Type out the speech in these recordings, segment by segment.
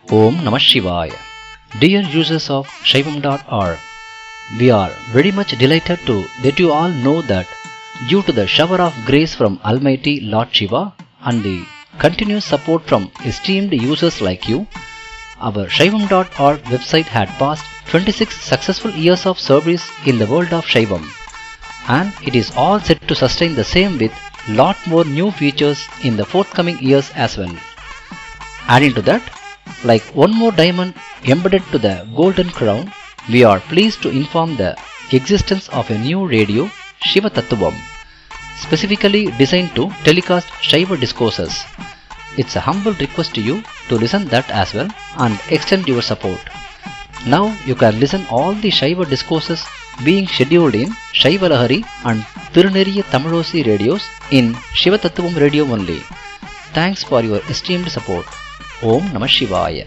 Om Namah Shivaya. Dear users of Shaivam.org, we are very much delighted to let you all know that due to the shower of grace from Almighty Lord Shiva and the continuous support from esteemed users like you, our Shaivam.org website had passed 26 successful years of service in the world of Shaivam and it is all set to sustain the same with lot more new features in the forthcoming years as well. Adding to that, like one more diamond embedded to the golden crown, we are pleased to inform the existence of a new radio, Shiva Tattvam, specifically designed to telecast Shiva discourses. It's a humble request to you to listen that as well and extend your support. Now you can listen all the Shiva discourses being scheduled in Shiva Lahari and Tiruneriya Tamilosi radios in Shiva Tattvam radio only. Thanks for your esteemed support. Om Namah Shivaya.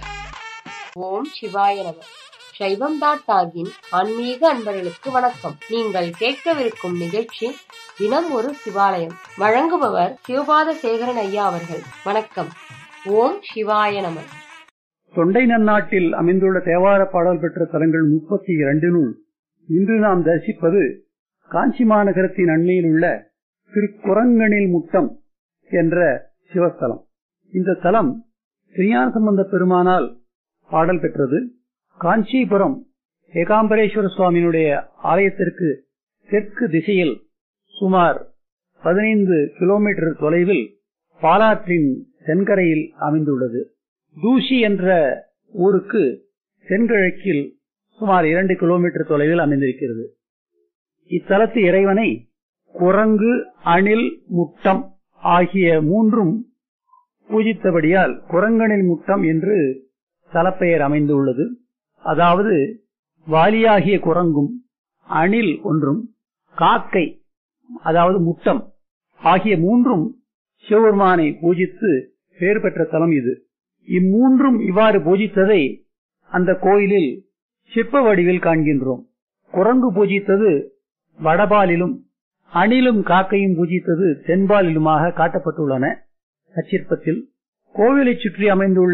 ஓம் சிவாய நம சைவம் dot டாகின் ஆன்மீக அன்பர்களுக்கு வணக்கம் நீங்கள் கேட்கவிருக்கும் நிகழ்ச்சி தினம் ஒரு சிவாலயம் வழங்குபவர் சிவபாத சேகரன் ஐயா அவர்கள் வணக்கம் ஓம் சிவாய நம தொண்டை நன்னாட்டில் அமைந்துள்ள தேவார பாடல் பெற்ற தலங்கள் முப்பத்தி இரண்டினுள் இன்று நாம் தரிசிப்பது காஞ்சி மாநகரத்தின் அண்மையில் உள்ள திருக்குரங்கனில் முட்டம் என்ற சிவஸ்தலம் இந்த தலம் திருஞான சம்பந்த பெருமானால் பாடல் பெற்றது காஞ்சிபுரம் ஏகாம்பரேஸ்வர சுவாமியினுடைய ஆலயத்திற்கு தெற்கு திசையில் சுமார் பதினைந்து கிலோமீட்டர் தொலைவில் பாலாற்றின் தென்கரையில் அமைந்துள்ளது தூசி என்ற ஊருக்கு தென்கிழக்கில் சுமார் இரண்டு கிலோமீட்டர் தொலைவில் அமைந்திருக்கிறது இத்தலத்து இறைவனை குரங்கு அணில் முட்டம் ஆகிய மூன்றும் பூஜித்தபடியால் குரங்கனில் முட்டம் என்று தலப்பெயர் அமைந்துள்ளது அதாவது வாலியாகிய குரங்கும் அணில் ஒன்றும் காக்கை அதாவது முட்டம் ஆகிய மூன்றும் சிவபெருமானை பூஜித்து பெயர் பெற்ற தலம் இது இம்மூன்றும் இவ்வாறு பூஜித்ததை அந்த கோயிலில் சிற்ப வடிவில் காண்கின்றோம் குரங்கு பூஜித்தது வடபாலிலும் அணிலும் காக்கையும் பூஜித்தது தென்பாலிலுமாக காட்டப்பட்டுள்ளன அச்சிற்பத்தில் கோவிலை சுற்றி அமைந்துள்ள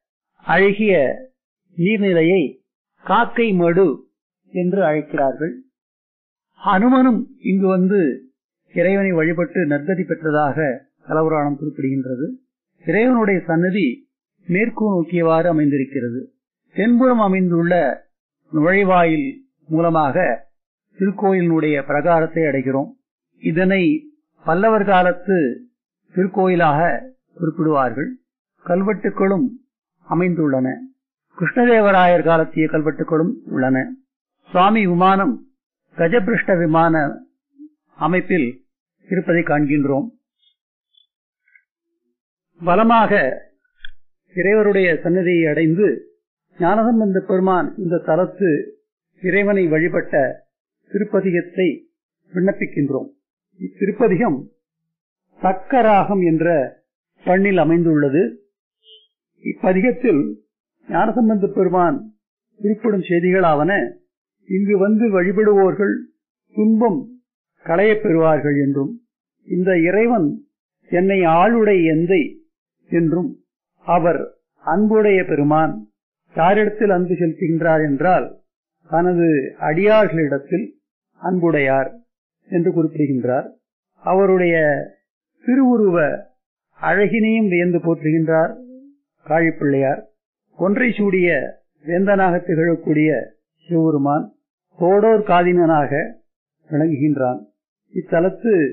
அழகிய நீர்நிலையை காக்கை மடு என்று அழைக்கிறார்கள் அனுமனும் இங்கு வந்து இறைவனை வழிபட்டு நற்கதி பெற்றதாக கலவராணம் குறிப்பிடுகின்றது இறைவனுடைய சன்னதி மேற்கு நோக்கியவாறு அமைந்திருக்கிறது தென்புறம் அமைந்துள்ள நுழைவாயில் மூலமாக திருக்கோயிலினுடைய பிரகாரத்தை அடைகிறோம் இதனை பல்லவர் காலத்து திருக்கோயிலாக குறிப்பிடுவார்கள் கல்வெட்டுகளும் அமைந்துள்ளன கிருஷ்ணதேவராயர் காலத்திய கல்வெட்டுகளும் உள்ளன சுவாமி விமானம் கஜபிருஷ்ட விமான அமைப்பில் இருப்பதை காண்கின்றோம் பலமாக இறைவருடைய சன்னதியை அடைந்து ஞானசம்பந்த பெருமான் இந்த தலத்து இறைவனை வழிபட்ட திருப்பதிகத்தை விண்ணப்பிக்கின்றோம் இத்திருப்பதிகம் தக்கராகம் என்ற பண்ணில் அமைந்துள்ளது இப்பதிகத்தில் ஞானசம்பந்த பெருமான் குறிப்பிடும் செய்திகளாவன இங்கு வந்து வழிபடுவோர்கள் துன்பம் களையப் பெறுவார்கள் என்றும் இந்த இறைவன் என்னை ஆளுடை எந்தை என்றும் அவர் அன்புடைய பெருமான் யாரிடத்தில் அன்பு செலுத்துகின்றார் என்றால் தனது அடியார்களிடத்தில் அன்புடையார் என்று குறிப்பிடுகின்றார் அவருடைய திருவுருவ அழகினையும் வியந்து போற்றுகின்றார் காழிப்பிள்ளையார் ஒன்றை சூடிய வேந்தனாக திகழக்கூடிய சிவபெருமான் தோடோர் காதினனாக விளங்குகின்றான் இத்தலத்து